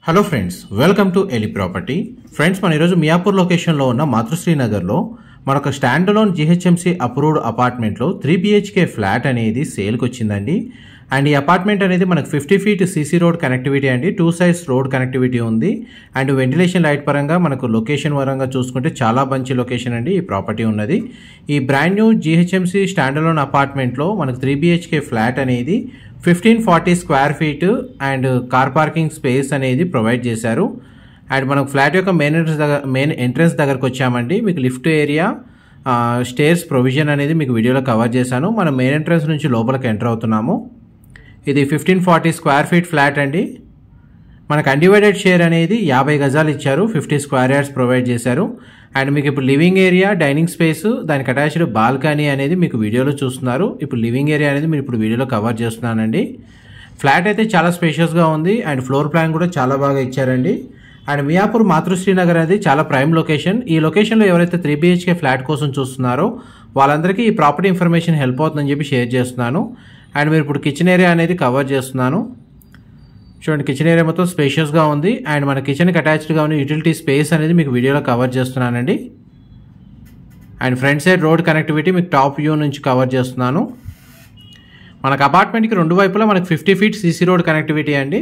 hello friends welcome to ఎలి property friends మన ఈరోజు మియాపూర్ లొకేషన్లో ఉన్న మాతృశ్రీ నగర్లో మనొక స్టాండ్ లోన్ జిహెచ్ఎంసీ అప్రూవ్డ్ అపార్ట్మెంట్లో త్రీ బిహెచ్కే ఫ్లాట్ అనేది సేల్కి వచ్చిందండి అండ్ ఈ అపార్ట్మెంట్ అనేది మనకు fifty feet CC road connectivity అండి టూ సైడ్స్ రోడ్ కనెక్టివిటీ ఉంది అండ్ వెంటిలేషన్ లైట్ పరంగా మనకు లొకేషన్ పరంగా చూసుకుంటే చాలా మంచి లొకేషన్ అండి ఈ ప్రాపర్టీ ఉన్నది ఈ brand new GHMC stand alone అపార్ట్మెంట్లో మనకు త్రీ బిహెచ్కే ఫ్లాట్ అనేది fifteen forty square feet and car parking space అనేది ప్రొవైడ్ చేశారు అండ్ మనకు ఫ్లాట్ యొక్క మెయిన్ ఎంట్రన్స్ దగ్గర మెయిన్ ఎంట్రన్స్ దగ్గరకు వచ్చామండి మీకు లిఫ్ట్ ఏరియా స్టేర్స్ ప్రొవిజన్ అనేది మీకు వీడియోలో కవర్ చేశాను మనం మెయిన్ ఎంట్రన్స్ నుంచి లోపలికి ఎంటర్ అవుతున్నాము ఇది fifteen forty square feet flat అండి మనకు అన్డివైడెడ్ షేర్ అనేది యాభై గజాలు ఇచ్చారు ఫిఫ్టీ స్క్వేర్ యార్డ్స్ ప్రొవైడ్ చేశారు అండ్ మీకు ఇప్పుడు లివింగ్ ఏరియా డైనింగ్ స్పేస్ దానికి అటాచ్డ్ బాల్కనీ అనేది మీకు వీడియోలో చూస్తున్నారు ఇప్పుడు లివింగ్ ఏరియా అనేది మీరు ఇప్పుడు వీడియోలో కవర్ చేస్తున్నానండి ఫ్లాట్ అయితే చాలా స్పేషియస్గా ఉంది అండ్ ఫ్లోర్ ప్లాన్ కూడా చాలా బాగా ఇచ్చారండి అండ్ మియాపూర్ మాతృశ్రీ నగర్ అనేది చాలా ప్రైమ్ లొకేషన్ ఈ లొకేషన్లో ఎవరైతే త్రీ బిహెచ్కే ఫ్లాట్ కోసం చూస్తున్నారో వాళ్ళందరికీ ఈ ప్రాపర్టీ ఇన్ఫర్మేషన్ హెల్ప్ అవుతుందని చెప్పి షేర్ చేస్తున్నాను అండ్ మీరు ఇప్పుడు కిచెన్ ఏరియా అనేది కవర్ చేస్తున్నాను చూడండి కిచెన్ ఏరియా మొత్తం స్పేషియస్గా ఉంది అండ్ మన కిచెన్కి అటాచ్డ్గా ఉన్న యూటిలిటీ స్పేస్ అనేది మీకు వీడియోలో కవర్ చేస్తున్నానండి and front side road connectivity మీకు టాప్ వ్యూ నుంచి కవర్ చేస్తున్నాను మనకు అపార్ట్మెంట్కి రెండు వైపులా మనకు fifty feet CC road connectivity అండి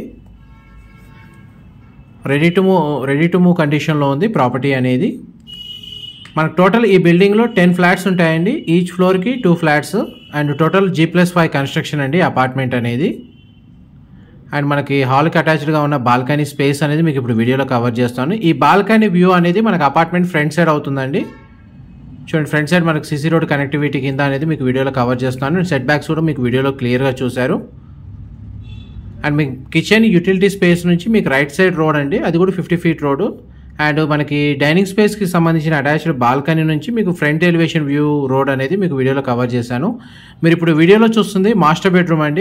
ready to move ready to move కండిషన్లో ఉంది ప్రాపర్టీ అనేది మనకు టోటల్ ఈ బిల్డింగ్లో టెన్ ఫ్లాట్స్ ఉంటాయండి ఈచ్ ఫ్లోర్కి two flats and total G plus five construction అండి అపార్ట్మెంట్ అనేది అండ్ మనకి హాల్కి అటాచ్డ్గా ఉన్న బాల్కనీ స్పేస్ అనేది మీకు ఇప్పుడు వీడియోలో కవర్ చేస్తాను ఈ బాల్కనీ వ్యూ అనేది మనకు అపార్ట్మెంట్ ఫ్రంట్ సైడ్ అవుతుందండి చూడండి ఫ్రంట్ సైడ్ మనకు సిసి రోడ్ కనెక్టివిటీ కింద అనేది మీకు వీడియోలో కవర్ చేస్తున్నాను సెట్ బ్యాక్స్ కూడా మీకు వీడియోలో క్లియర్గా చూశారు అండ్ మీకు కిచెన్ యూటిలిటీ స్పేస్ నుంచి మీకు రైట్ సైడ్ రోడ్ అండి అది కూడా ఫిఫ్టీ ఫీట్ రోడ్ అండ్ మనకి డైనింగ్ స్పేస్కి సంబంధించిన అటాచ్డ్ బాల్కనీ నుంచి మీకు ఫ్రంట్ ఎలివేషన్ వ్యూ రోడ్ అనేది మీకు వీడియోలో కవర్ చేశాను మీరు ఇప్పుడు వీడియోలో చూస్తుంది మాస్టర్ బెడ్రూమ్ అండి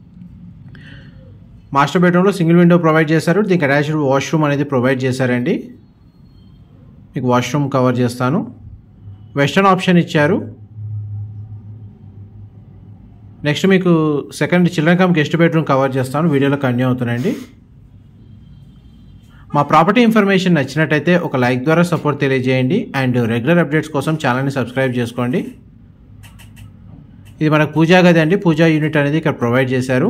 మాస్టర్ బెడ్రూమ్లో సింగిల్ విండో ప్రొవైడ్ చేశారు దీనికి అటాచ్డ్ వాష్రూమ్ అనేది ప్రొవైడ్ చేశారండి మీకు వాష్రూమ్ కవర్ చేస్తాను వెస్టర్న్ ఆప్షన్ ఇచ్చారు నెక్స్ట్ మీకు second children cum guest bedroom cover చేస్తాను వీడియోలో కంటిన్యూ అవుతున్నాయండి మా ప్రాపర్టీ ఇన్ఫర్మేషన్ నచ్చినట్టయితే ఒక లైక్ ద్వారా సపోర్ట్ తెలియజేయండి అండ్ రెగ్యులర్ అప్డేట్స్ కోసం ఛానల్ని సబ్స్క్రైబ్ చేసుకోండి ఇది మనకు పూజా గది అండి పూజా యూనిట్ అనేది ఇక్కడ ప్రొవైడ్ చేశారు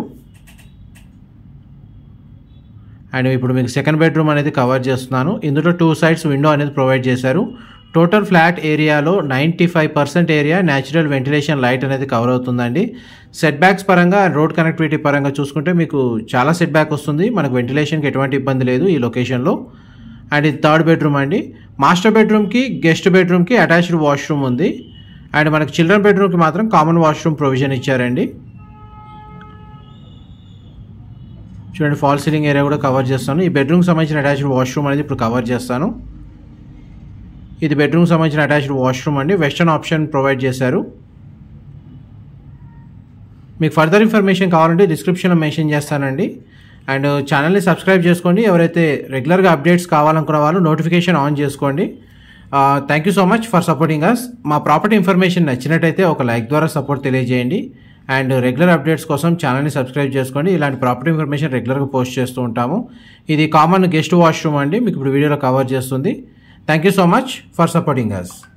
అండ్ ఇప్పుడు మీకు సెకండ్ బెడ్రూమ్ అనేది కవర్ చేస్తున్నాను ఇందులో టూ సైడ్స్ విండో అనేది ప్రొవైడ్ చేశారు టోటల్ ఫ్లాట్ ఏరియాలో ninety five percent area natural ventilation light అనేది కవర్ అవుతుందండి సెట్ బ్యాక్స్ పరంగా రోడ్ కనెక్టివిటీ పరంగా చూసుకుంటే మీకు చాలా సెట్ బ్యాక్ వస్తుంది మనకు వెంటిలేషన్కి ఎటువంటి ఇబ్బంది లేదు ఈ లొకేషన్లో అండ్ ఇది థర్డ్ బెడ్రూమ్ అండి మాస్టర్ బెడ్రూమ్కి గెస్ట్ బెడ్రూమ్కి అటాచ్డ్ వాష్రూమ్ ఉంది అండ్ మనకు చిల్డ్రన్ బెడ్రూమ్కి మాత్రం కామన్ వాష్రూమ్ ప్రొవిజన్ ఇచ్చారండి చూడండి ఫాల్ సీలింగ్ ఏరియా కూడా కవర్ చేస్తాను ఈ బెడ్రూమ్కి సంబంధించిన అటాచ్డ్ వాష్రూమ్ అనేది ఇప్పుడు కవర్ చేస్తాను ఇది బెడ్రూమ్కి సంబంధించిన అటాచ్డ్ వాష్రూమ్ అండి వెస్టర్న్ ఆప్షన్ ప్రొవైడ్ చేశారు మీకు ఫర్దర్ ఇన్ఫర్మేషన్ కావాలంటే డిస్క్రిప్షన్లో మెన్షన్ చేస్తానండి అండ్ ఛానల్ని సబ్స్క్రైబ్ చేసుకోండి ఎవరైతే రెగ్యులర్గా అప్డేట్స్ కావాలనుకున్న వాళ్ళు నోటిఫికేషన్ ఆన్ చేసుకోండి thank you so much for supporting us మా ప్రాపర్టీ ఇన్ఫర్మేషన్ నచ్చినట్టయితే ఒక లైక్ ద్వారా సపోర్ట్ తెలియజేయండి అండ్ రెగ్యులర్ అప్డేట్స్ కోసం ఛానల్ని సబ్స్క్రైబ్ చేసుకోండి ఇలాంటి ప్రాపర్టీ ఇన్ఫర్మేషన్ రెగ్యులర్గా పోస్ట్ చేస్తూ ఉంటాము ఇది కామన్ గెస్ట్ వాష్రూమ్ అండి మీకు ఇప్పుడు వీడియోలో కవర్ చేస్తుంది thank you so much for supporting us